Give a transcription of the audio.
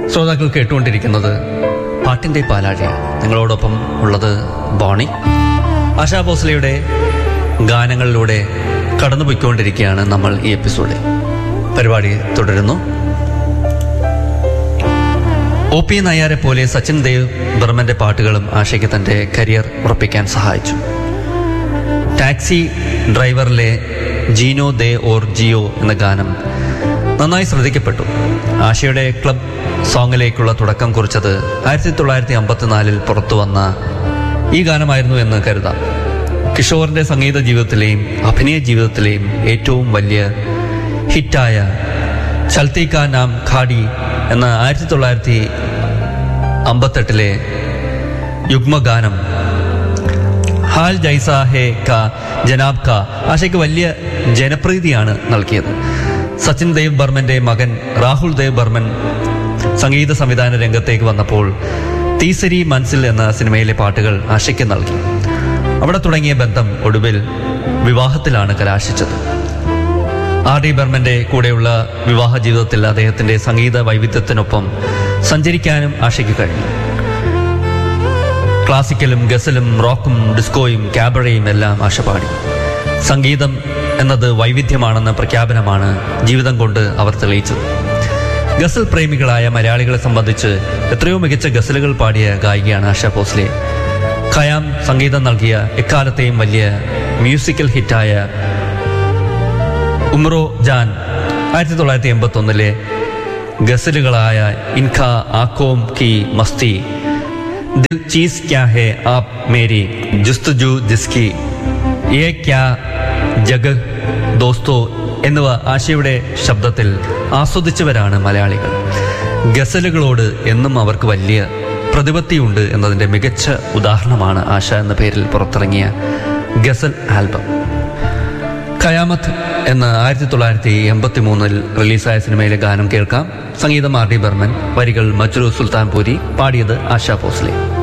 ശ്രോതാക്കൾ കേട്ടുകൊണ്ടിരിക്കുന്നത് പാട്ടിന്റെ പാലാഴിയാണ് നിങ്ങളോടൊപ്പം ഉള്ളത് ബോണി ആശാ ഭോസ്ലയുടെ ഗാനങ്ങളിലൂടെ കടന്നുപോയിക്കൊണ്ടിരിക്കുകയാണ് നമ്മൾ ഈ എപ്പിസോഡിൽ പരിപാടി തുടരുന്നു ഒ പി നയ്യാരെ പോലെ സച്ചിൻ ദേവ് ബർമന്റെ പാട്ടുകളും ആശയ്ക്ക് തന്റെ കരിയർ ഉറപ്പിക്കാൻ സഹായിച്ചു ടാക്സി ഡ്രൈവറിലെ ജീനോ ദേ ഓർ ജിയോ എന്ന ഗാനം നന്നായി ശ്രദ്ധിക്കപ്പെട്ടു ആശയുടെ ക്ലബ് സോങ്ങിലേക്കുള്ള തുടക്കം കുറിച്ചത് ആയിരത്തി തൊള്ളായിരത്തി അമ്പത്തിനാലിൽ പുറത്തു വന്ന ഈ ഗാനമായിരുന്നു എന്ന് കരുതാം കിഷോറിന്റെ സംഗീത ജീവിതത്തിലെയും അഭിനയ ജീവിതത്തിലെയും ഏറ്റവും വലിയ ഹിറ്റായ ചൽത്തി കാ നാം ഖാഡി എന്ന ആയിരത്തി തൊള്ളായിരത്തി അമ്പത്തെട്ടിലെ യുഗ്മഗാനം ഹാൽ ജൈസ ഹേ കാ ജനാബ് കാ ആശയ്ക്ക് വലിയ ജനപ്രീതിയാണ് നൽകിയത് സച്ചിൻ ദേവ് ബർമന്റെ മകൻ രാഹുൽ ദേവ് ബർമൻ സംഗീത സംവിധാന രംഗത്തേക്ക് വന്നപ്പോൾ തീസരി മൻസിൽ എന്ന സിനിമയിലെ പാട്ടുകൾ ആശയ്ക്ക് നൽകി അവിടെ തുടങ്ങിയ ബന്ധം ഒടുവിൽ വിവാഹത്തിലാണ് കലാശിച്ചത് ആർ ഡി ബർമന്റെ കൂടെയുള്ള വിവാഹ ജീവിതത്തിൽ അദ്ദേഹത്തിന്റെ സംഗീത വൈവിധ്യത്തിനൊപ്പം സഞ്ചരിക്കാനും ആശയ്ക്ക് കഴിഞ്ഞു ക്ലാസിക്കലും ഗസലും റോക്കും ഡിസ്കോയും ക്യാബറയും എല്ലാം ആശ പാടി സംഗീതം എന്നത് വൈവിധ്യമാണെന്ന പ്രഖ്യാപനമാണ് ജീവിതം കൊണ്ട് അവർ തെളിയിച്ചത് ഗസൽ പ്രേമികളായ മലയാളികളെ സംബന്ധിച്ച് എത്രയോ മികച്ച ഗസലുകൾ പാടിയ ഗായികയാണ് ആശ ഭോസ്ലെ ഖയാം സംഗീതം നൽകിയ എക്കാലത്തെയും വലിയ മ്യൂസിക്കൽ ഹിറ്റായ ഉമ്രോ ജാൻ ആയിരത്തി തൊള്ളായിരത്തി എൺപത്തി ഒന്നിലെ ഗസലുകളായ ഇൻഖ ആക്കോം കി മസ്തി ദിൽ ചീസ് ക്യാ ഹേ ആപ് മേരി ജുസ്തുജു ജിസ്കി ഏ ക്യാ ജഗ് ദോസ്തോ എന്നിവ ആശയുടെ ശബ്ദത്തിൽ ആസ്വദിച്ചവരാണ് മലയാളികൾ ഗസലുകളോട് എന്നും അവർക്ക് വലിയ പ്രതിപത്തിയുണ്ട് എന്നതിൻ്റെ മികച്ച ഉദാഹരണമാണ് ആശ എന്ന പേരിൽ പുറത്തിറങ്ങിയ ഗസൽ ആൽബം ഖയാമത്ത് എന്ന ആയിരത്തി തൊള്ളായിരത്തി എൺപത്തി മൂന്നിൽ റിലീസായ സിനിമയിലെ ഗാനം കേൾക്കാം സംഗീതം ആർ ഡി ബർമൻ വരികൾ മജ്രു സുൽത്താൻപൂരി പാടിയത് ആശാ ഭോസ്ലെ